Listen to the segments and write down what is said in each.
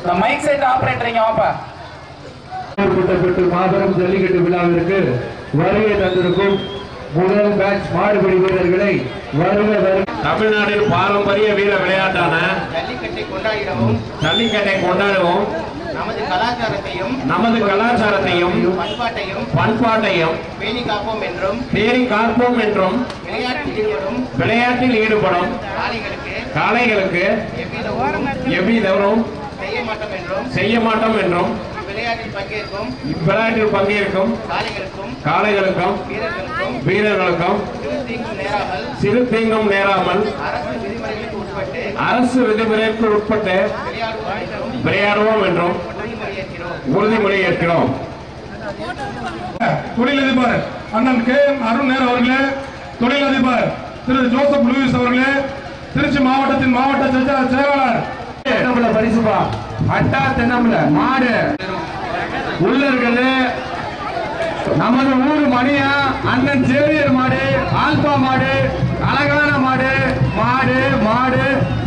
Mic set ஆபரேட்டரிங்க வாப்பா கூட்டப்பட்டு மாபெரும் ஜல்லிக்கட்டு விழாவிற்கு வருகை தந்திருக்கும் முதல் பேட்ச் மாடுபிடி வீரர்களை வருக வருக தமிழ்நாட்டின் பாரம்பரிய வீர விளையாட்டான ஜல்லிக்கட்டை கொண்டாடிடவும் ஜல்லிக்கட்டை கொண்டாடவும் நமது கலாச்சாரத்தையும் நமது கலாச்சாரத்தையும் பண்பாட்டையும் பண்பாட்டையும் பேணி காப்போம் என்றும் பேணி காப்போம் என்றும் விளையாட்டில் ஈடுபடும் விளையாட்டில் ஈடுபடும் காளைகளுக்கு காளைகளுக்கு எவ்வித ஊரும் எவ்விதவரும் செய்ய மாட்டோம் என்றும் செய்ய மாட்டோம் என்றும் விளையாட்டில் பங்கேற்கும் இவ்விளையாட்டில் பங்கேற்கும் காளைகளுக்கும் காளைகளுக்கும் வீரர்களுக்கும் வீரர்களுக்கும் சிறு தீங்கும் நேராமல் சிறு தீங்கும் நேராமல் அரசு விதிமுறைகளுக்கு உட்பட்டு அரசு விதிமுறைக்கு உட்பட்டு விளையாடுவோம் என்றும் விளையாடுவோம் என்றும் உறுதிமொழியேற்கிறோம் உறுதிமொழி ஏற்கிறோம் தொழிலதிபர் அண்ணன் கே எம் அருண் அவர்களே தொழிலதிபர் திரு ஜோசப் லூயிஸ் அவர்களே திருச்சி மாவட்டத்தின் மாவட்ட செயலா- செயலாளர் தென்னம்புல பரிசுப்பா அட்டா தென்னம்புல மாடு உள்ள இருக்கிறது நமது ஊர் மணியா அண்ணன் சேவியர் மாடு ஆல்பா மாடு அழகான மாடு மாடு மாடு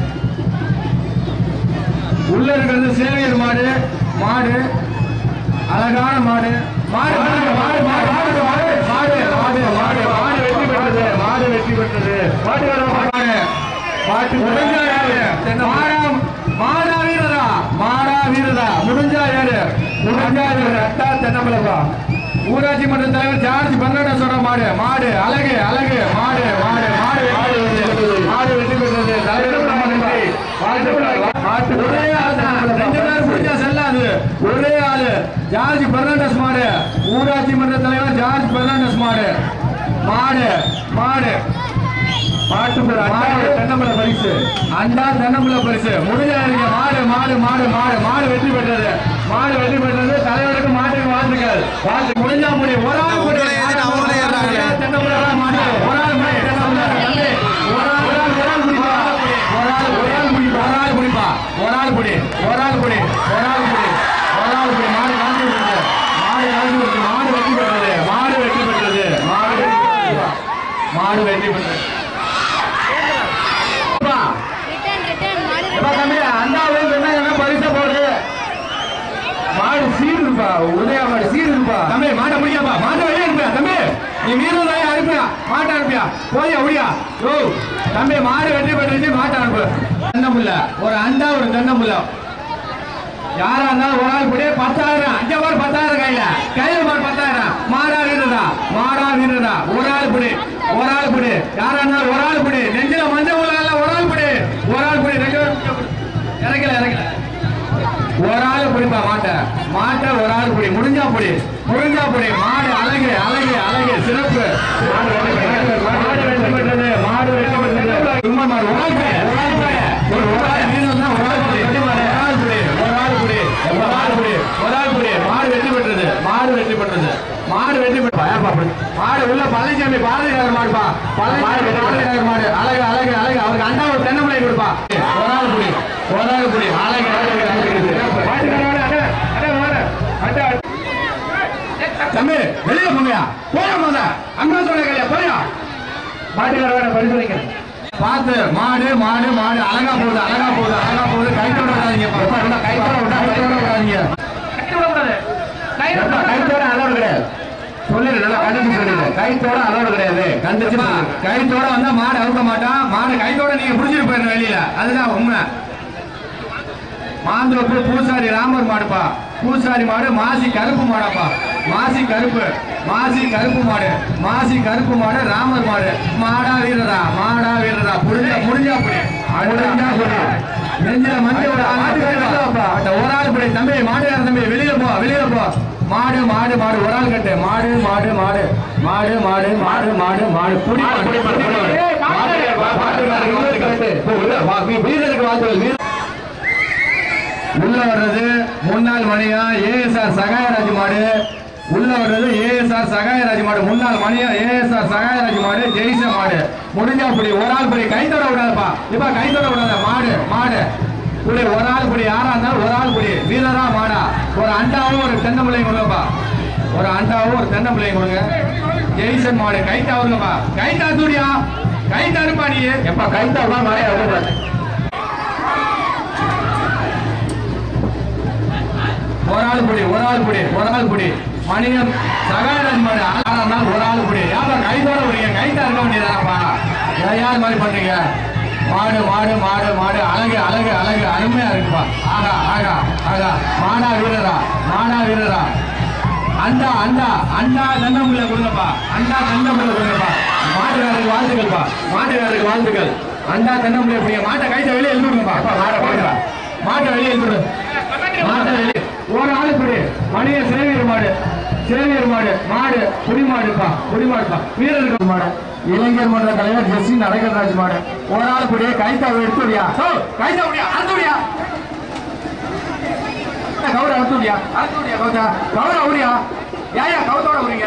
உள்ள இருக்கிறது சேவியர் மாடு மாடு அழகான மாடு மாடு மாடு மாடு மாடு மாடு மாடு மாடு மாடு மாடு வெற்றி பெற்றது மாடு வெற்றி பெற்றது மாடு மாடு பாட்டு முடிஞ்சா யாரு மாடா மாடா வீரரா மாடா வீரரா முடிஞ்சா யாரு முடிஞ்சா யாரு அட்டா தென்னம்பலப்பா ஊராட்சி மன்ற தலைவர் ஜார்ஜ் பன்னெண்டா சொல்ற மாடு மாடு அழகு அழகு மாடு மாடு மாடு மாடு மாடு வெற்றி பெற்றது தலைவர் ரொம்ப நன்றி வாழ்த்துக்கள். மாட்டு ஒரே ஆள் தான். ரெண்டு பேர் பிடிச்சா செல்லாது ஒரே ஆளு ஜார்ஜ் பெர்னாண்டஸ் மாடு ஊராட்சி மன்ற தலைவர் ஜார்ஜ் பெர்னாண்டஸ் மாடு மாடு மாடு மாட்டு பேர் மாடு தென்னம்பல பரிசு அண்டா தென்னம்பல பரிசு முடிஞ்சாருங்க மாடு மாடு மாடு மாடு மாடு வெற்றி பெற்றது மாடு வெற்றி பெற்றது தலைவருக்கு மாட்டுக்கு வாழ்த்துக்கள் வாழ்த்து முடிஞ்சா முடி ஒரு ஆள் முடி தென்னம்பல மாடு ஒரு ஆள் முடி தென்னம்பல தம்பி, ஒரு ஆள் ஒரு ஆள் ஒரு ஆள் முடிப்பா ஒரு ஆள் ஒரு ஆள் முடிப்பா ஒரு ஆள் முடிப்பா ஒரு ஆள் முடி ஒரு ஆள் முடி ஒரு ஆள் முடி ஒரு ஆள் முடி மாடு காந்தி விடுது மாடு காந்தி விடுது மாடு வெற்றி பெற்றது மாடு வெற்றி பெற்றது மாடு வெற்றி பெற்றது. மாடு வெற்றி பெற்றது அப்பா, ரிட்டர்ன் ரிட்டர்ன் மாடு எப்பா தம்பி, அண்டாவே வெங்காயமே பரிசா போடு. மாடு சீர் இருப்பா உதயா மாடு சீர் இருப்பா தம்பி மாட்டை முடியாப்பா மாட்டை வெளியே அனுப்பியா தம்பி நீ வீரதாய அனுப்பியா மாட்டை அனுப்பியா போய் அப்படியா ஓ தம்பி மாடு வெற்றி பெற்றுச்சு மாட்டை அனுப்பு தென்னமுல்ல ஒரு அண்டா ஒரு தென்னமுல்ல யாரா இருந்தாலும் ஒரு ஆள் கூட பத்தாயிரம் அஞ்சு பேர் பத்தாயிரம் கையில கையில பார் பத்தாயிரம் மாடா வீரதா மாடா வீரதா ஒரு ஆள் பிடி ஒரு ஆள் பிடி யாரா இருந்தாலும் ஒரு ஆள் பிடி நெஞ்சில மஞ்சள் உலகல்ல ஒரு ஆள் பிடி ஒரு ஆள் பிடி ரெண்டு பேரும் இறக்கல இறக்கல ஒரு ஆள் பிடிப்பா மாட்டை மாட்டை ஒரு ஆள் பிடி முடிஞ்சா பிடி முடிஞ்சா பிடி மாடு அழகு அழகு அழகு சிறப்பு மாடு வெற்றி பெற்றது. மாடு வெற்றி பெற்றது மாடு வெற்றி பெற்றது சும்மா மாடு ஒரு ஆள் பிடி ஒரு ஆள் பிடி ஒரு ஒரு ஆள் வீரன் தான் ஒரு ஆள் பிடி ஒரு ஆள் பிடி ஒரு ஆள் பிடி ஒரு ஆள் பிடி ஒரு ஆள் பிடி மாடு வெற்றி பெற்றது மாடு வெற்றி பெற்றது மாடு வெற்றி பெற்ற ஏப்பா அப்படி? மாடு உள்ள பழனிசாமி பாரதி நகர் மாடுப்பா பழனிசாமி பாரதி நகர் மாடு அழகு அழகு அழகு அவருக்கு அண்டா ஒரு தென்னமலை கொடுப்பா ஒரு ஆள் பிடி ஒரு ஆள் பிடி அழகு அழகு அழகு மாட்டுக்காரன் அண்ணா, அண்ணா, வாங்க. அண்ணா. தம்பி வெளியே போங்கயா போயா போங்க அண்ணா சொல்ல கையா போயா மாட்டுக்காரன் பரிசோதிக்க பார்த்து மாடு மாடு மாடு அழகா போகுது அழகா போகுது அழகா போகுது கைத்தோட விடாதீங்க அப்பா, இல்ல, கைத்தோட விட்டா கைத்தோட விடாதீங்க எப்பா, கைத்தோட அளவு கிடையாது சொல்லிடு நல்லா கண்டிச்சு சொல்லிடு கைத்தோட அளவு கிடையாது கண்டிச்சு சொல்லு. கைத்தோட வந்தா மாடு அவுக்க மாட்டான் மாடு கைத்தோட நீங்க புடிச்சிட்டு போயிடணும் வெளியில அதுதான் உண்மை மாந்தோப்பு பூசாரி ராமர் மாடுப்பா பூசாரி மாடு மாசி கருப்பு மாடாப்பா மாசி கருப்பு மாசி கருப்பு மாடு மாசி கருப்பு மாடு ராமர் மாடு மாடா வீரரா மாடா வீரரா முடிஞ்சா முடிஞ்சா புடி முடிஞ்சா புடி நெஞ்சில மஞ்சள் ஒரு ஆள் அந்த ஒரு ஆள் புடி தம்பி மாடுகார தம்பி வெளியில போ வெளியில போ மாடு மாடு மாடு ஒரு ஆள் கட்டு மாடு மாடு மாடு மாடு மாடு மாடு மாடு மாடு புடி புடி வீரருக்கு வாழ்த்துக்கள் வீர உள்ள வர்றது முன்னாள் மணியா ஏஎஸ்ஆர் சகாயராஜ் மாடு உள்ள வர்றது ஏஎஸ்ஆர் சகாயராஜ் மாடு முன்னாள் மணியா ஏஎஸ்ஆர் சகாயராஜ் மாடு ஜெயிச மாடு முடிஞ்சா புடி ஒரு ஆள் புடி கை தொட விடாதப்பா இப்ப கை தொட விடாத மாடு மாடு புடி ஒரு ஆள் புடி யாரா இருந்தாலும் ஒரு ஆள் புடி வீரரா மாடா ஒரு அண்டாவும் ஒரு தென்னம்பிள்ளையும் கொடுங்கப்பா ஒரு அண்டாவும் ஒரு தென்னம்பிள்ளையும் கொடுங்க ஜெய்சன் மாடு கைத்தா வருங்கப்பா கைத்தா தூடியா கைத்தா இருப்பா நீ எப்பா கைத்தா மாடையா வருங்க ஒரு ஆள் புடி ஒரு ஆள் புடி ஒரு ஆள் புடி மணியம் சகாயராஜ் மாடு ஆறா நாள் ஒரு ஆள் புடி ஏப்பா கைத்தோட விடுங்க கைத்தா இருக்க வேண்டியதானப்பா ஏன் இது மாதிரி பண்றீங்க மாடு மாடு மாடு மாடு அழகு அழகு அழகு அருமையா இருக்குப்பா ஆகா ஆகா ஆகா மாடா வீரரா மாடா வீரரா அண்டா அண்டா அண்டா தண்டமுள்ள கொடுங்கப்பா அண்டா தண்டமுள்ள கொடுங்கப்பா மாட்டுக்காரருக்கு வாழ்த்துக்கள்ப்பா மாட்டுக்காரருக்கு வாழ்த்துக்கள் அண்டா தண்டமுள்ள பிடிங்க மாட்டை கைத்த வெளியே எழுதுங்கப்பா அப்பா மாட்டை போடுறா மாட்டை வெளியே எழுதுடு மாட்டை வெளியே ஒரு ஆளு பிடி மணிய சேவியர் மாடு சேவியர் மாடு மாடு குடி மாடுப்பா குடி மாடுப்பா வீரருக்கு மாடு இளைஞர் மன்ற தலைவர் ஜெஸ்ஸி நடக்கராஜ் மாடு ஒரு ஆள் பிடி கைத்தா எடுத்து விடியா கைத்தா விடியா அறுத்து விடியா கவுர அவுத்துடியா அவுத்துடியா கவுதா கவுர அவுரியா யாயா கவுத்தோட உரிங்க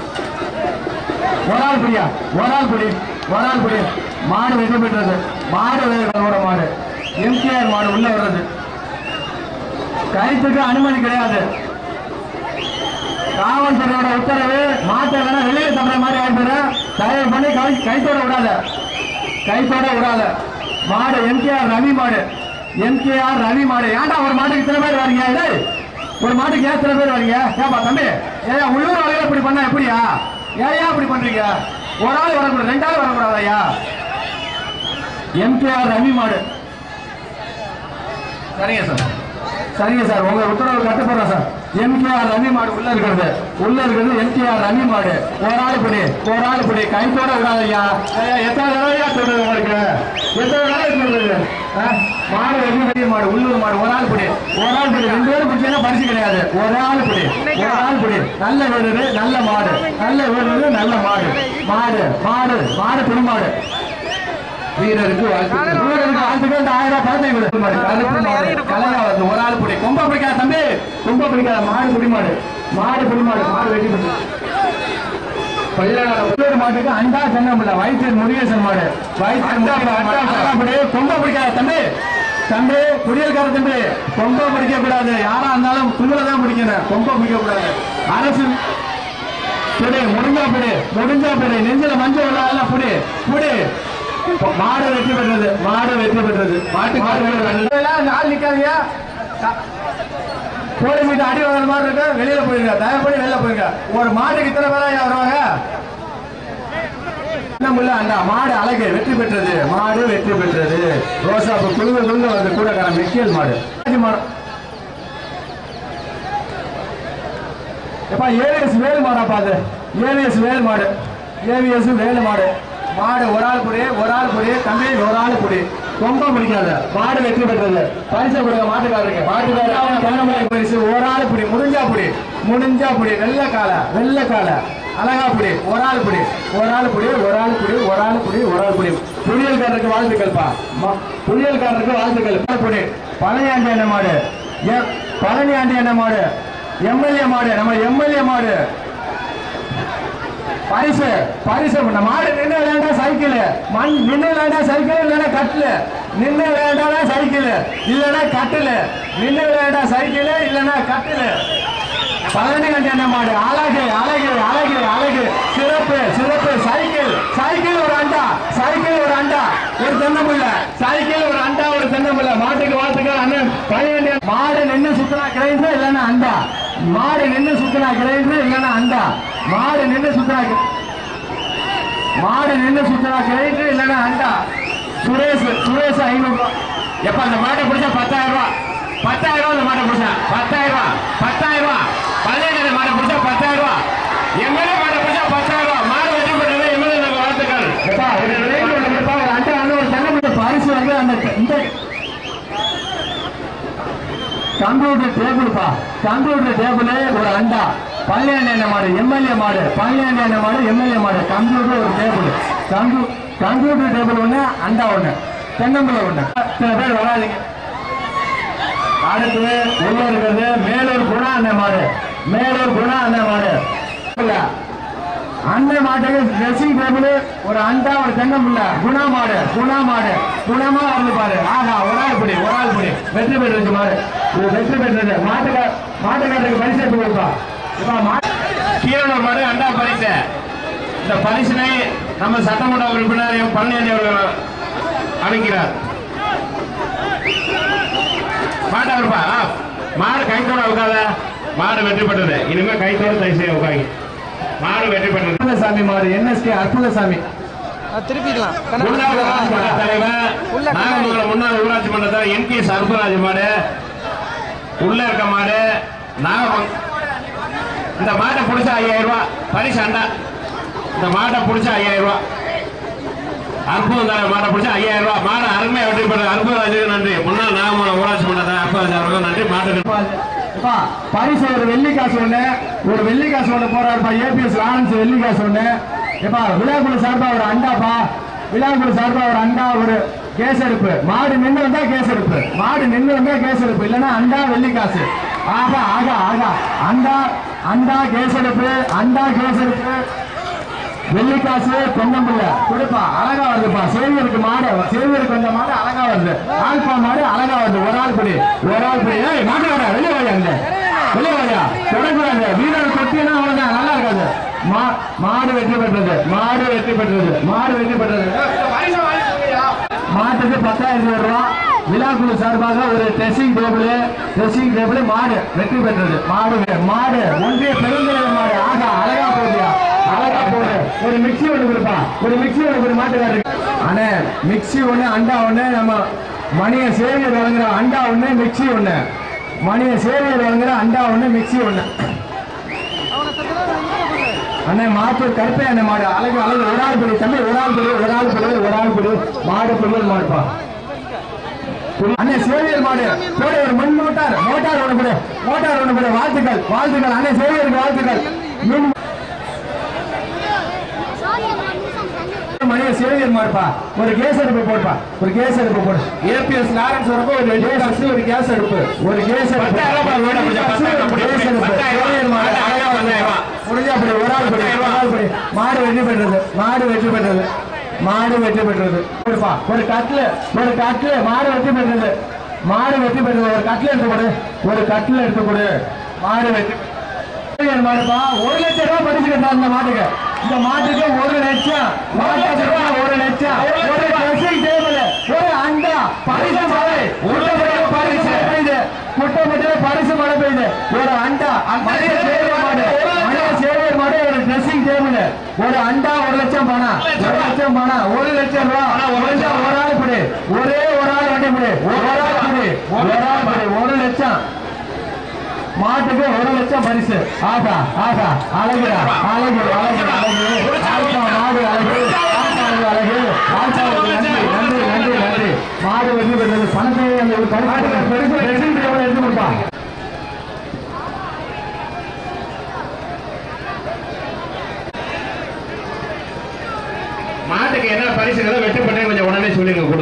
ஒரு ஆள் புடியா ஒரு ஆள் புடி ஒரு ஆள் புடி மாடு வெற்றி பெற்றது மாடு வேற மாடு எம்கேஆர் மாடு உள்ள வர்றது கயிற்றுக்கு அனுமதி கிடையாது காவல்துறையோட உத்தரவு மாட்டை வேணா வெளியே தப்புற மாதிரி ஆயிடுற தயவு பண்ணி கை கைத்தோட விடாத கைத்தோட விடாத மாடு எம்கேஆர் ரவி மாடு எம்கேஆர் ரவி மாடு ஏன்டா ஒரு மாட்டுக்கு இத்தனை பேர் வரீங்க டேய் ஒரு மாட்டுக்கு ஏன் இத்தனை பேர் வரீங்க ஏப்பா தம்பி ஏயா உள்ளூர் ஆளுகள் இப்படி பண்ணா எப்படியா ஏயா இப்படி பண்றீங்க ஒரு ஆள் வரக்கூடாது ரெண்டு ஆள் வரக்கூடாது ஐயா எம்கேஆர் ரவி மாடு சரிங்க சார் சரிங்க சார் உங்க உத்தரவு கட்டுப்படுறோம் சார் எம்கேஆர் ரவி மாடு உள்ள இருக்கிறது உள்ள இருக்கிறது எம்கேஆர் ரவி மாடு ஒரு ஆள் படி ஒரு ஆள் படி கைத்தோட விடாது ஐயா ஐயா, எத்தனை தடவையா சொல்றது உங்களுக்கு எத்தனை தடவை சொல்றது ஆ? மாடு ரவி ரவி மாடு உள்ளூர் மாடு ஒரு ஆள் படி ஒரு ஆள் படி ரெண்டு பேரும் பிடிச்சா பரிசு கிடையாது ஒரு ஆள் படி ஒரு ஆள் படி நல்ல வீடு நல்ல மாடு நல்ல வீடு நல்ல மாடு மாடு மாடு மாடு பெருமாடு வீரருக்கு வாழ்த்துக்கள் வீரருக்கு வாழ்த்துக்கள் இந்த ஆயிரம் ரூபாய் பணத்தை கொடு மாடு கருப்பு மாடு கலையா வந்து ஒரு ஆள் பிடி கொம்ப பிடிக்காத தம்பி கொம்ப பிடிக்காத மாடு பிடி மாடு மாடு பிடி மாடு மாடு வெட்டி பண்ணு உள்ளூர் மாட்டுக்கு அண்டா சென்னமில்ல வயிற்று முருகேசன் மாடு வயிற்று கொம்ப பிடிக்காத தம்பி தம்பி குடியல்கார தம்பி கொம்ப பிடிக்க கூடாது யாரா இருந்தாலும் கும்பல தான் பிடிக்கணும் கொம்ப பிடிக்க கூடாது அரசு பிடி முடிஞ்சா பிடி முடிஞ்சா பிடி நெஞ்சில மஞ்சள் உள்ள புடி புடி மாடு வெற்றி பெற்றது மாடு வெற்றி பெற்றது மாட்டு மாடு ஆள் நிக்காதீங்க கோழி மீட்டு அடி வாங்குற மாதிரி இருக்கு வெளியில போயிருங்க தயவு பண்ணி வெளியில போயிருங்க ஒரு மாட்டுக்கு இத்தனை பேரா ஐயா வருவாங்க என்ன முல்ல அந்த மாடு அழகு வெற்றி பெற்றது மாடு வெற்றி பெற்றது ரோசா பூ குழுங்க குழுங்க வந்து கூட மெக்கியல் மாடு மாடு எப்பா ஏவிஎஸ் வேல் மாடா பாது ஏவிஎஸ் வேல் மாடு ஏவிஎஸ் வேல் மாடு மாடு ஒரு ஆள் புடி ஒரு ஆள் புடி தம்பி ஒரு ஆள் புடி ரொம்ப பிடிக்காத மாடு வெற்றி பெற்றது பரிசு கொடுங்க மாட்டுக்காரருக்கு மாட்டுக்காரர் தேனமலை பரிசு ஒரு ஆள் புடி முடிஞ்சா புடி முடிஞ்சா புடி வெள்ளை கால வெள்ளை கால அழகா புடி ஒரு ஆள் புடி ஒரு ஆள் புடி ஒரு ஆள் புடி ஒரு ஆள் புடி ஒரு ஆள் புடி புளியல்காரருக்கு வாழ்த்துக்கள்ப்பா ம- புளியல்காரருக்கு வாழ்த்துக்கள் புடி பழனியாண்டி என்ன மாடு ஏ- பழனியாண்டி என்ன மாடு எம்எல்ஏ மாடு நம்ம எம்எல்ஏ மாடு பரிசு பரிசு இந்த மாடு நின்று விளையாண்டா சைக்கிள் மண் நின்று விளையாண்டா சைக்கிள் இல்லைன்னா கட்டில் நின்று விளையாண்டா சைக்கிள் இல்லைன்னா கட்டில் நின்று விளையாண்டா சைக்கிள் இல்லைன்னா கட்டில் பதினெண்டு கண்டி என்ன மாடு அழகு அழகு அழகு அழகு சிறப்பு சிறப்பு சைக்கிள் சைக்கிள் ஒரு அண்டா சைக்கிள் ஒரு அண்டா ஒரு தென்னமுள்ள சைக்கிள் ஒரு அண்டா ஒரு தென்னமுள்ள மாட்டுக்கு வாழ்த்துக்கள் அண்ணன் பழைய மாடு நின்று சுத்தினா கிரைந்து இல்லைன்னா அண்டா மாடு நின்று சுத்தினா கிரைந்து இல்லைன்னா அண்டா மாடு நின்று சுத்தினா கி- மாடு நின்று சுத்தினா கிரைந்து இல்லைன்னா அண்டா சுரேஷ் சுரேஷ் ஐநூறு ரூபாய். எப்ப அந்த மாட்டை பிடிச்சா பத்தாயிரம் ரூபாய் பத்தாயிரம் ரூபாய் அந்த மாட்டை பிடிச்சா பத்தாயிரம் ரூபாய் பத்தாயிரம் ரூபாய் பதினேழு மாட்டை பிடிச்சா பத்தாயிரம் ரூபாய் எம்எல்ஏ மாட்டை பிடிச்சா பத்தாயிரம் ரூபாய் மாடு வெற்றி பெற்றது எம்எல்ஏ வாழ்த்துக்கள் ஒரு அண்டை வந்து ஒரு தென்னம்பிள்ளை பரிசு வந்து அந்த இந்த கம்ப்யூட்டர் டேபிள்ப்பா கம்ப்யூட்டர் டேபிள் ஒரு அண்டா பழனியாண்டி என்ன மாடு எம்எல்ஏ மாடு பழனியாண்டி என்ன மாடு எம்எல்ஏ மாடு கம்ப்யூட்டர் ஒரு டேபிள் கம்ப்யூ கம்ப்யூட்டர் டேபிள் ஒண்ணு அண்டா ஒண்ணு தென்னம்பிள்ளை ஒண்ணு சில பேர் வராதீங்க அடுத்து உள்ள இருக்கிறது மேலூர் குணா அண்ணன் மாடு மேலூர் குணா அண்ணன் மாடு இல்ல அண்ணன் மாட்டுக்கு ட்ரெஸ்ஸிங் டேபிள் ஒரு அண்டா ஒரு தென்னம்பிள்ளை குணா மாடு குணா மாடு குணமா வந்து பாரு ஆஹா ஒரு ஆள் பிடி ஒரு ஆள் பிடி வெற்றி பெற்றது மாடு இது வெற்றி பெற்றது மாட்டுக்கா மாட்டுக்காரருக்கு பரிசு எடுத்து கொடுப்பா இப்ப மாட்டு கீரனூர் மாடு அண்டா பரிசு இந்த பரிசினை நம்ம சட்டமன்ற உறுப்பினர் எம் பழனியாண்டி அவர்கள் அளிக்கிறார் மாட்டா இருப்பா மாடு கைத்தோட உட்காத மாடு வெற்றி பெற்றது இனிமே கைத்தோட தயவு செய்ய உட்காங்க மாடு வெற்றி பெற்றது அற்புதசாமி மாடு என்எஸ்கே அற்புதசாமி திருப்பிக்கலாம் முன்னாள் ஊராட்சி மன்ற தலைவர் நாகமங்கலம் முன்னாள் ஊராட்சி மன்ற தலைவர் என் கே சர்பராஜ் மாடு உள்ள இருக்க மாடு நாகமங் இந்த மாட்டை பிடிச்சா ஐயாயிரம் ரூபாய் பரிசு அண்டா இந்த மாட்டை பிடிச்சா ஐயாயிரம் ரூபாய் அற்புதம் தர மாட்டை பிடிச்சா ஐயாயிரம் ரூபாய் மாடு அருமையா வெற்றி பெற்றது அற்புதராஜுக்கு நன்றி முன்னாள் நாகமங்கலம் ஊராட்சி மன்ற தலைவர் அற்புதராஜ் அவர்கள் நன்றி மாட்டுக்கு அப்பா, பரிசு ஒரு வெள்ளி காசு ஒண்ணு ஒரு வெள்ளி காசு ஒண்ணு போறாருப்பா ஏபிஎஸ் லாரன்ஸ் வெள்ளி காசு ஒண்ணு எப்பா விழாக்குழு சார்பா ஒரு அண்டாப்பா விழாக்குழு சார்பா ஒரு அண்டா ஒரு கேஸ் எடுப்பு மாடு நின்று வந்தா கேஸ் எடுப்பு மாடு நின்று வந்தா கேஸ் எடுப்பு இல்லைன்னா அண்டா வெள்ளி காசு ஆகா ஆகா ஆகா அண்டா அண்டா கேஸ் எடுப்பு அண்டா கேஸ் எடுப்பு வெள்ளிக்காசு பொங்கம்புள்ள கொடுப்பா அழகா வருதுப்பா சேவியருக்கு மாடு சேவியருக்கு வந்த மாடு அழகா வருது ஆல்பா மாடு அழகா வருது ஒரு ஆள் படி ஒரு ஆள் படி ஏய் மாட்டு வாடா வெளியே வாயா அங்க வெளியே வாயா தொடக்கூடாது வீரர் கொட்டினா அவ்வளவுதான் நல்லா இருக்காது மா மாடு வெற்றி பெற்றது மாடு வெற்றி பெற்றது மாடு வெற்றி பெற்றது மாட்டுக்கு பத்தாயிரத்தி ரூபா விழாக்குழு சார்பாக ஒரு ட்ரெஸ்ஸிங் டேபிள் ட்ரெஸ்ஸிங் டேபிள் மாடு வெற்றி பெற்றது மாடு மாடு ஒன்றிய பெருந்தலைவர் மாடு ஆகா அழகா போகுதியா அழகா போகுது ஒரு மிக்ஸி ஒண்ணு கொடுப்பா ஒரு மிக்ஸி ஒண்ணு ஒரு மாட்டுக்காரருக்கு அண்ணே மிக்ஸி ஒண்ணு அண்டா ஒண்ணு நம்ம மணிய சேவியர் வழங்குற அண்டா ஒண்ணு மிக்ஸி ஒண்ணு மணிய சேவியர் வழங்குற அண்டா ஒண்ணு மிக்ஸி ஒண்ணு அண்ணே மாட்டு கருப்பை அண்ணே மாடு அழகு அழகு ஒரு ஆள் படி தம்பி ஒரு ஆள் படி ஒரு ஆள் படி ஒரு ஆள் படி மாடு புரியல் மாடுப்பா அண்ணே சேவியர் மாடு போட ஒரு மண் மோட்டார் மோட்டார் ஒண்ணு கொடு மோட்டார் ஒண்ணு கொடு வாழ்த்துக்கள் வாழ்த்துக்கள் அண்ணே சேவியருக்கு வாழ்த்துக்கள் மீண்டும் மணிய சேவியர் மாடுப்பா ஒரு கேஸ் அடுப்பு போடுப்பா ஒரு கேஸ் அடுப்பு போடு ஏபிஎஸ் லாரன்ஸ் வரப்போ ஒரு வெள்ளி காசு ஒரு கேஸ் அடுப்பு ஒரு கேஸ் அடுப்பு பத்தாயிரம் ரூபாய் வேணும் கொஞ்சம், பத்தாயிரம் ரூபாய் கேஸ் அடுப்பு பத்தாயிரம் ரூபாய். சேவியர் மாடு அழகா பத்தாயிரம் ரூபாய். முடிஞ்சா அப்படி ஒரு ஆள் படி ஒரு ஆள் படி மாடு வெற்றி பெற்றது மாடு வெற்றி பெற்றது மாடு வெற்றி பெற்றது கொடுப்பா ஒரு கட்ல ஒரு கட்ல மாடு வெற்றி பெற்றது மாடு வெற்றி பெற்றது ஒரு கட்ல எடுத்து கொடு ஒரு கட்ல எடுத்து கொடு மாடு வெற்றி பெற்றது. மாடுப்பா ஒரு லட்சம் ரூபாய் பரிசு கட்டா இந்த மாட்டுக்கு இந்த மாட்டுக்கு ஒரு லட்சம் மாட்டுக்கு ஒரு லட்சம் ஒரு ட்ரெஸ்ஸிங் டேபிள் ஒரு அண்டா பரிசு மழை முட்டப்பட்ட பரிசு பெய்யுது முட்டப்பட்ட பரிசு மழை பெய்யுது ஒரு அண்டா மனித சேவையர் மாடு மனித சேவையர் மாடு ஒரு ட்ரெஸ்ஸிங் டேபிள் ஒரு அண்டா ஒரு லட்சம் பணம் ஒரு லட்சம் பணம் ஒரு லட்சம் ரூபா ஒரு லட்சம் ஒரு ஆள் படி ஒரே ஒரு ஆள் வண்டி படி ஒரு ஆள் படி ஒரு ஆள் படி ஒரு லட்சம் மாட்டுக்கு ஒரு லட்சம் பரிசு ஆகா ஆகா அழகு அழகு அழகு அழகு ஆல்பா மாடு அழகு ஆல்பா மாடு அழகு ஆல்பாவுக்கு நன்றி நன்றி நன்றி நன்றி மாடு வெற்றி பெற்றது பணத்தை அந்த ஒரு பரிசு பெருசு ட்ரெஸ்ஸிங் டேபிள் எடுத்து கொடுப்பா மாட்டுக்கு என்ன பரிசுகளோ வெற்றி பெற்றேன் கொஞ்சம் உடனே சொல்லுங்க கொடு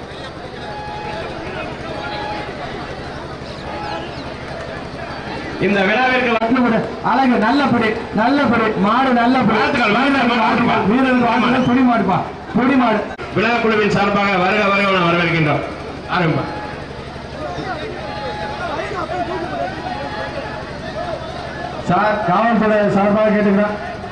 இந்த விழாவிற்கு வ- நல்லபடி, அழகு நல்லபடி நல்லபடி மாடு நல்லபடி வாழ்த்துக்கள், வாழ்த்துக்கள், வாழ்த்துக்கள். வீரருக்கு வாழ்த்துக்கள் பொடி மாடுப்பா பொடி மாடு விழா குழுவின் சார்பாக வருக வருக என வரவேற்கின்றோம் ஆரம்பா சார் காவல்துறை சார்பாக கேட்டுக்கிறேன்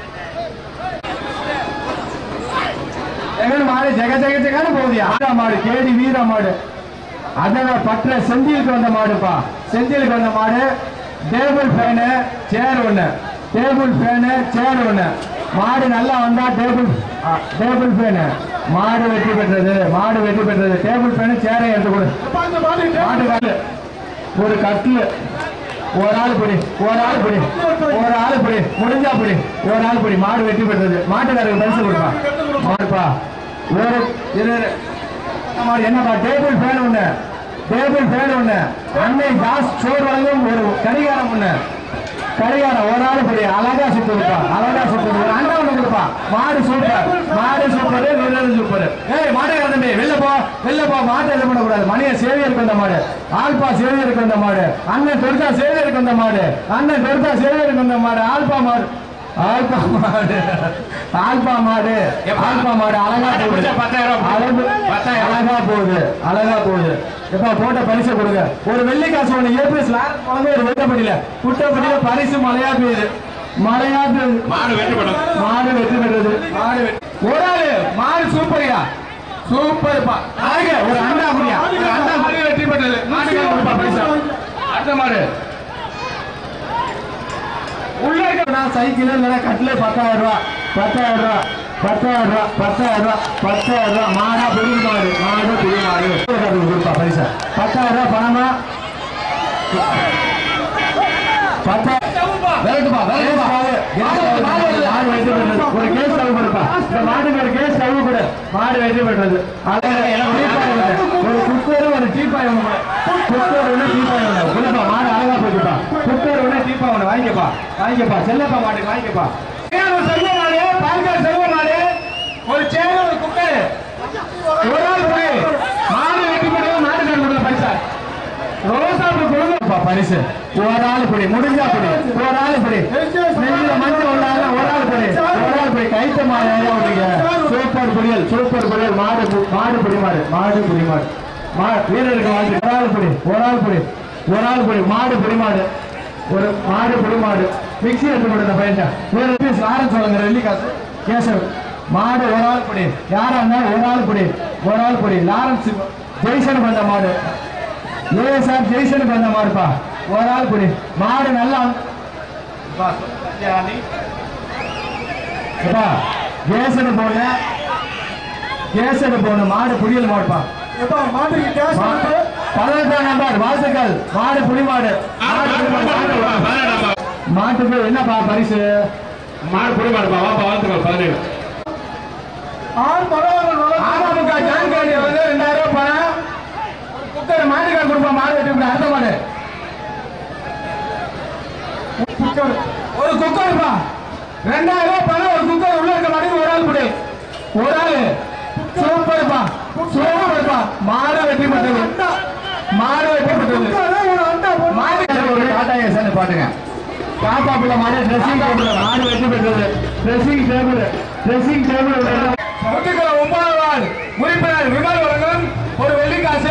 எங்க மாடு ஜெக ஜெக ஜெகன்னு போகுது ஆடா மாடு கேடி வீர மாடு அதோட பற்ற செந்திலுக்கு வந்த மாடுப்பா செந்திலுக்கு வந்த மாடு டேபிள் ஃபேனு சேர் ஒண்ணு டேபிள் ஃபேனு சேர் ஒண்ணு மாடு நல்லா வந்தா டேபிள் டேபிள் ஃபேனு மாடு வெற்றி பெற்றது மாடு வெற்றி பெற்றது டேபிள் ஃபேனு சேரை எடுத்து கொடு மாடு கல்லு ஒரு கட்டில் ஒரு ஆள் பிடி ஒரு ஆள் பிடி ஒரு ஆள் பிடி முடிஞ்சா பிடி ஒரு ஆள் பிடி மாடு வெற்றி பெற்றது மாட்டுக்காரருக்கு பரிசு கொடுப்பா மாடுப்பா ஒரு இரு இரு. மாடு என்னப்பா டேபிள் ஃபேன் ஒண்ணு டேபிள் ஃபேன் ஒண்ணு அன்னை ஜாஸ் சோறு வழங்கும் ஒரு கடிகாரம் ஒண்ணு கடிகாரம் ஒரு ஆள் பிடி அழகா சுத்து கொடுப்பா அழகா சுத்து ஒரு அண்டா ஒண்ணு கொடுப்பா மாடு சூப்பர் மாடு சூப்பர் வீரர் சூப்பர் ஏய் மாட்டுக்கார தம்பி வெளில போ வெளில போ மாட்டை இது பண்ணக்கூடாது மணிய சேவியருக்கு வந்த மாடு ஆல்பா சேவியருக்கு வந்த மாடு அண்ணன் தொடுத்தா சேவியருக்கு வந்த மாடு அண்ணன் தொடுத்தா சேவியருக்கு வந்த மாடு ஆல்பா மாடு ஆல்பா மாடு ஆல்பா மாடு ஆல்பா மாடு அழகா மாட்டை போகுது பிடிச்சா பத்தாயிரம் ரூபாய். அழகு பத்தாயிரம். அழகா போகுது அழகா போகுது எப்ப போட்ட பரிசு கொடுங்க ஒரு வெள்ளி காசு ஒண்ணு ஏபிஎஸ் லாரன்ஸ் வழங்க ஒரு வெட்டப்படியில குட்டப்படியில பரிசு மழையா பெய்யுது மழையா பெய்யுது மாடு வெற்றி பெற்றது மாடு வெற்றி பெற்றது மாடு வெற்றி ஒரு ஆளு மாடு சூப்பர்யா சூப்பர்ப்பா அழகு ஒரு அண்டா புரியா ஒரு அண்டா புரிய வெற்றி பெற்றது மாட்டுக்காரர் கொடுப்பா பரிசா அடுத்த மாடு உள்ள இருக்க சைக்கிள் இல்லைன்னா கட்டில பத்தாயிரம் ரூபா பத்தாயிரம் ரூபா பத்தாயிரம் ரூபா பத்தாயிரம் ரூபா பத்தாயிரம் ரூபா மாடா பெரிய மாடு மாடு பெரிய மாடு கொடுப்பா பைசா பத்தாயிரம் ரூபா பணமா பத்தாயிரம் விரட்டுப்பா விரட்டுப்பா மாடு வெற்றி பெற்றது ஒரு கேஸ் ஸ்டவ் கொடுப்பா இந்த மாட்டுக்கு ஒரு கேஸ் ஸ்டவ் கொடு மாடு வெற்றி பெற்றது அது ஒரு குக்கர் ஒரு டீப்பாய் ஒன்று குக்கர் ஒன்று டீப்பாய் ஒன்று கொடுப்பா மாடு அழகா போச்சுப்பா குக்கர் ஒன்று டீப்பாய் ஒன்று வாங்கிக்கப்பா வாங்கிக்கப்பா செல்லப்பா மாட்டுக்கு வாங்கிக்கப்பா ஒரு செல்வ மாடு பால்கார் செல்வ மாடு ஒரு சேர் ஒரு குக்கர் ஒரு ஆள் போய் மாடு வெட்டி போடுறது மாட்டுக்கார கொடுத்த பைசா ரோசாப்பு கொடுங்கப்பா பரிசு ஒரு ஆள் படி முடிஞ்சா படி ஒரு ஆள் படி நெஞ்சில மஞ்சள் உள்ளால ஒரு ஆள் படி ஒரு ஆள் படி கைத்த மாடு விடுங்க சூப்பர் புரியல் சூப்பர் புரியல் மாடு பு- மாடு புடி மாடு மாடு புடி மாடு மா வீரருக்கு வாழ்த்து ஒரு ஆள் படி ஒரு ஆள் படி ஒரு ஆள் படி மாடு புடி மாடு ஒரு மாடு புடி மாடு மிக்சி எடுத்து போடுற பையன் வேற பீஸ் யாரும் சொல்லுங்க வெள்ளி காசு கேசவ் மாடு ஒரு ஆள் படி யாரா இருந்தாலும் ஒரு ஆள் படி ஒரு ஆள் படி லாரன்ஸ் ஜெய்சன் பண்ண மாடு ஏ சார் ஜெய்சனுக்கு வந்த மாதிரிப்பா ஒரு ஆள் குடி மாடு நல்லா பா, ஜானி. எப்பா, கேசடு போன கேசடு போன மாடு புடியல் மாடுப்பா மா- பதினெட்டாம் நம்பர் வாழ்த்துக்கள் மாடு புடி மாடு மாடு புடி மாடு, மாடு வா. மாட்டுக்கு என்னப்பா பரிசு மாடு புடி மாடுப்பா வாப்பா வாழ்த்துக்கள் பதினேழு ஆமாமுக ஜான்காண்டி வந்து ரெண்டாயிரம் ரூபாய் பணம் குக்கர் மாட்டுக்கார கொடுப்பா மாடு வெட்டி விட அடுத்த மாடு ஒரு குக்கர்ப்பா ரெண்டாயிரம் ரூபாய் பணம் ஒரு குக்கர் உள்ள இருக்க மாட்டேங்குது ஒரு ஆள் கொடு ஒரு ஆளு சூப்பர்ப்பா சூப்பர்ப்பா மாடு வெட்டி பட்டது மாடு வெட்டி பட்டது மாடு ஒரு டாடா ஏசன் பாட்டுங்க காப்பா பிள்ளை மாடு ட்ரெஸ்ஸிங் டேபிள் மாடு வெட்டி பெற்றது ட்ரெஸ்ஸிங் டேபிள் ட்ரெஸ்ஸிங் டேபிள் முத்துக்கள ஒன்பதாம் வார்டு உறுப்பினர் விமல் வழங்கும் ஒரு வெள்ளிக்காசு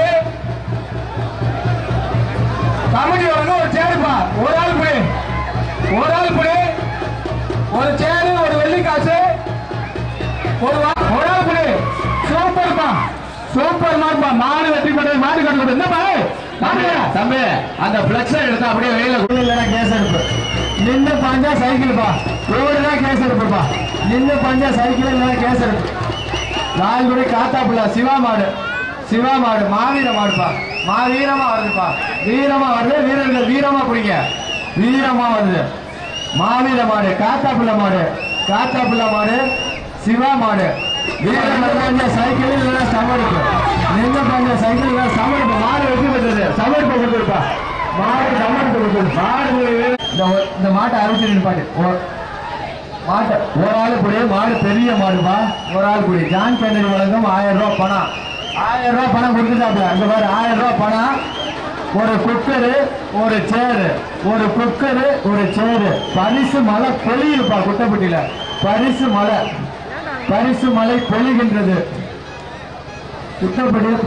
கமிட்டி வழங்கும் ஒரு சேருப்பா ஒரு ஆள் புடி ஒரு ஆள் புடி ஒரு சேரு ஒரு வெள்ளிக்காசு ஒரு வா- ஒரு ஆள் புடி சூப்பர்ப்பா சூப்பர் மார்க்பா மாடு வெற்றி பெற்றது மாடு கட்டு என்ன பாரு தம்பி அந்த பிளக்ஸ் எடுத்து அப்படியே வெளியில இல்லைன்னா கேஸ் எடுப்பு நின்று பாஞ்சா சைக்கிள்ப்பா ரோடு தான் கேஸ் எடுப்புப்பா நின்று பாஞ்சா சைக்கிள் இல்லைன்னா கேஸ் எடுப்பு லால்குடி காத்தாப்புல சிவா மாடு சிவா மாடு மாவீர மாடுப்பா மாவீரமா வருதுப்பா வீரமா வருது வீரர்கள் வீரமா குடிங்க வீரமா வருது மாவீர மாடு காத்தாப்புல மாடு காத்தாப்புல மாடு சிவா மாடு வீரர் பஞ்ச சைக்கிள் இல்லைன்னா சமடுப்பு நின்று பஞ்ச சைக்கிள் இல்லைன்னா சமடுப்பு மாடு வெற்றி பெற்றது சமடுப்பு கொடுத்துருப்பா மாடு சமடுப்பு கொடுத்துரு மாடு இந்த ஒரு- இந்த மாட்டை அரைச்சு நிற்பாட்டு மாட்டை ஒரு ஆள் கூடிய மாடு பெரிய மாடுப்பா ஒரு ஆள் கூடிய ஜான் கேண்டல் வழங்கும் ஆயிரம் ரூபாய் பணம் ஆயிரம் ரூபாய் பணம் கொடுத்துட்டாப்ல அங்க பாரு ஆயிரம் ரூபாய் பணம் ஒரு குக்கரு ஒரு சேரு ஒரு குக்கரு ஒரு சேரு பரிசு மலை பொழியுதுப்பா குட்டப்பட்டியில பரிசு மலை பரிசு மலை பொழிகின்றது குட்டப்பட்டி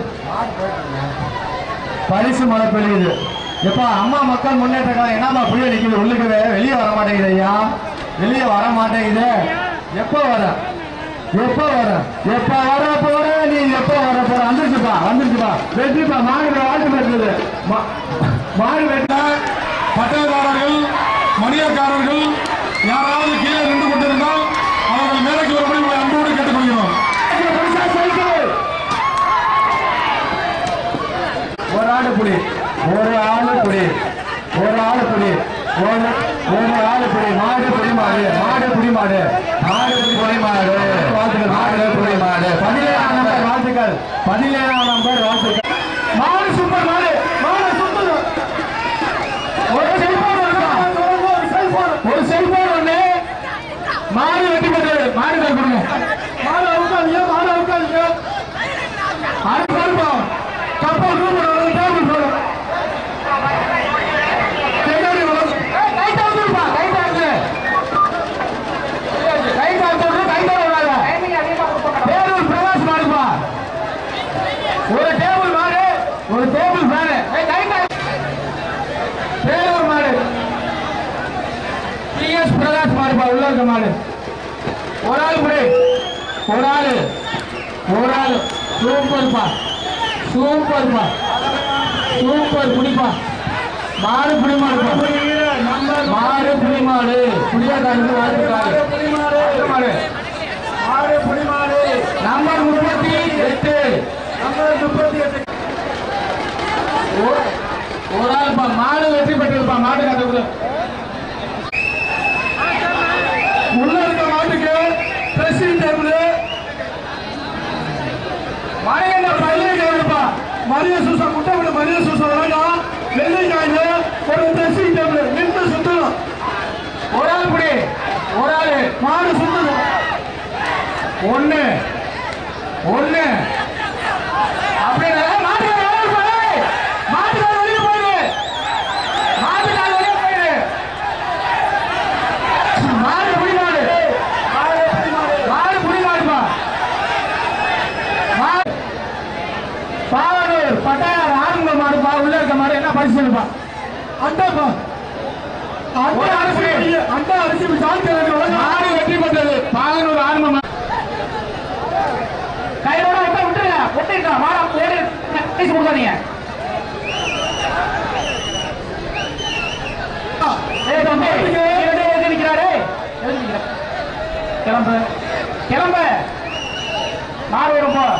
பரிசு மழை பெய்யுது எப்பா அம்மா மக்கள் முன்னேற்ற கழகம் என்னம்மா புளிய நிக்குது உள்ளுக்கு வெளியே வர மாட்டேங்குது ஐயா வெளியே வர மாட்டேங்குது எப்போ வர எப்போ வர எப்ப வர போற நீ எப்போ வர போற வந்துருச்சுப்பா வந்துருச்சுப்பா வெற்றிப்பா மாடு வாழ்த்து பெற்றது மா- மாடு வெட்ட பட்டயக்காரர்கள் மணியக்காரர்கள் யாராவது கீழே நின்று கொண்டிருந்தால் அவர்கள் மேலைக்கு வரும்படி உங்களை அன்போடு கேட்டுக்கொள்கிறோம் ஒரு ஆளு புடி ஒரு ஆளு புடி ஒரு ஆளு புடி ஒரு ஒரு ஆளு புடி மாடு புடி மாடு மாடு புடி மாடு மாடு புடி மாடு வாழ்த்துக்கள் மாடு புடி மாடு பதினேழாம் நம்பர் வாழ்த்துக்கள் பதினேழாம் நம்பர் வாழ்த்துக்கள் மாடு சூப்பர் மாடு மாடு சூப்பர் ஒரு செல்போன் ஒரு செல்போன் ஒண்ணு மாடு வெட்டி பெற்றது மாடு தான் கொடுங்க மாடு அவுக்காதீங்க மாடு அவுக்காதீங்க அடுத்த அனுபவம் கப்பல் ரூம் டேபிள் போடும் பின்னாடி வரும். ஏய், கைட்ட வந்துருப்பா, கைட்ட வந்து. கைட்ட வந்துரு, கைட்ட வராத. பேரூர் பிரகாஷ் மாடுப்பா. ஒரு டேபிள் மாடு ஒரு டேபிள் ஃபேனு ஏய், கைட்ட. பேரூர் மாடு பிஎஸ் பிரகாஷ் மாடுப்பா உள்ள இருக்க மாடு ஒரு ஆள் புடி ஒரு ஆளு ஒரு ஆளு சூப்பர்ப்பா சூப்பர்ப்பா சூப்பர் குடிப்பா மாடு புலிமாடு மாடு புலிமாடு புளியக்காரருக்கு வாழ்த்துக்கள் மாடு மாடு புலிமாடு நம்பர் முப்பத்தி எட்டு நம்பர் முப்பத்தி எட்டு ஒரு- ஒரு ஆள் பா மாடு வெற்றி பெற்றிருப்பா மாடு கதை உள்ள இருக்க மாட்டுக்கு ட்ரெஸ்ஸிங் டேபிள் மழையில பையன் கேளுப்பா மரிய சூசா முட்டை விட மரிய சூசா வேண்டாம் வெள்ளைக்காய் ஒரு ட்ரெஸ்ஸிங் டேபிள் நின்று சுத்தணும் ஒரு ஆள் புடி ஒரு ஆளு மாடு சுத்தணும் ஒண்ணு ஒண்ணு அப்படியே மாட்டுக்கார வெளியே போயிடு மாட்டுக்கார வெளியே போயிடு மாட்டுக்கார வெளியே போயிடு மாடு புடி மாடு மாடு புடி மாடுப்பா மாடு பாவனூர் பட்டாயார் ஆரம்ப மாடுப்பா உள்ள இருக்க மாடு என்ன பரிசு சொல்லுப்பா அண்டாப்பா அண்டா ஒரு அரிசி அரிசி. பைய, அண்டா அரிசி சாப்பிட்டு மாடு வெற்றி பெற்றது பாவனூர் ஆரம்ப மாடு கையோட விட்டு விட்டுருங்க விட்டுருங்க மாடா ஓடி பேசி கொடுக்காதீங்க ஏய் தம்பி, இவரு எதுக்கு நிக்கிறாரு? எதுக்கு நிக்கிற? கிளம்பு கிளம்பு மாடு வரும் போ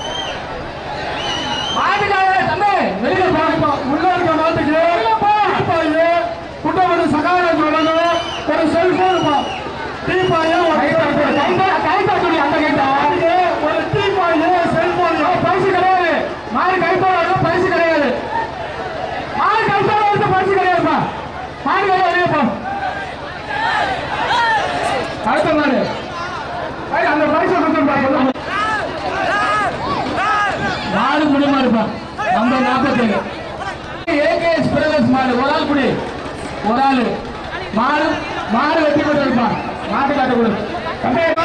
மாட்டுக்கார தம்பி வெளியே போங்கப்பா உள்ள இருக்க மாட்டுக்கு இல்லப்பா. டீப்பாயு குட்டவரு சகாயம் சொல்லணும் ஒரு செல்போனுப்பா டீப்பாயு ஒரு அந்த கைட்டா ஒரு டீப்பாயு செல்போன் பரிசு கிடையாது மாடு கைத்தோட பரிசு கிடையாது மாடு கைத்தோட வந்து பரிசு கிடையாதுப்பா மாடு கையில வெளியே போ அடுத்த மாடு ஐய், அந்த பரிசு கொடுத்துருப்பா மாடு முடியுமா இருப்பா நம்ம நாற்பத்தேழு ஏகேஎஸ் பிரதர்ஸ் மாடு ஒரு ஆள் குடி ஒரு ஆள் மாடு மாடு வெட்டி கொண்டு இருப்பான் மாட்டு காட்ட கொடு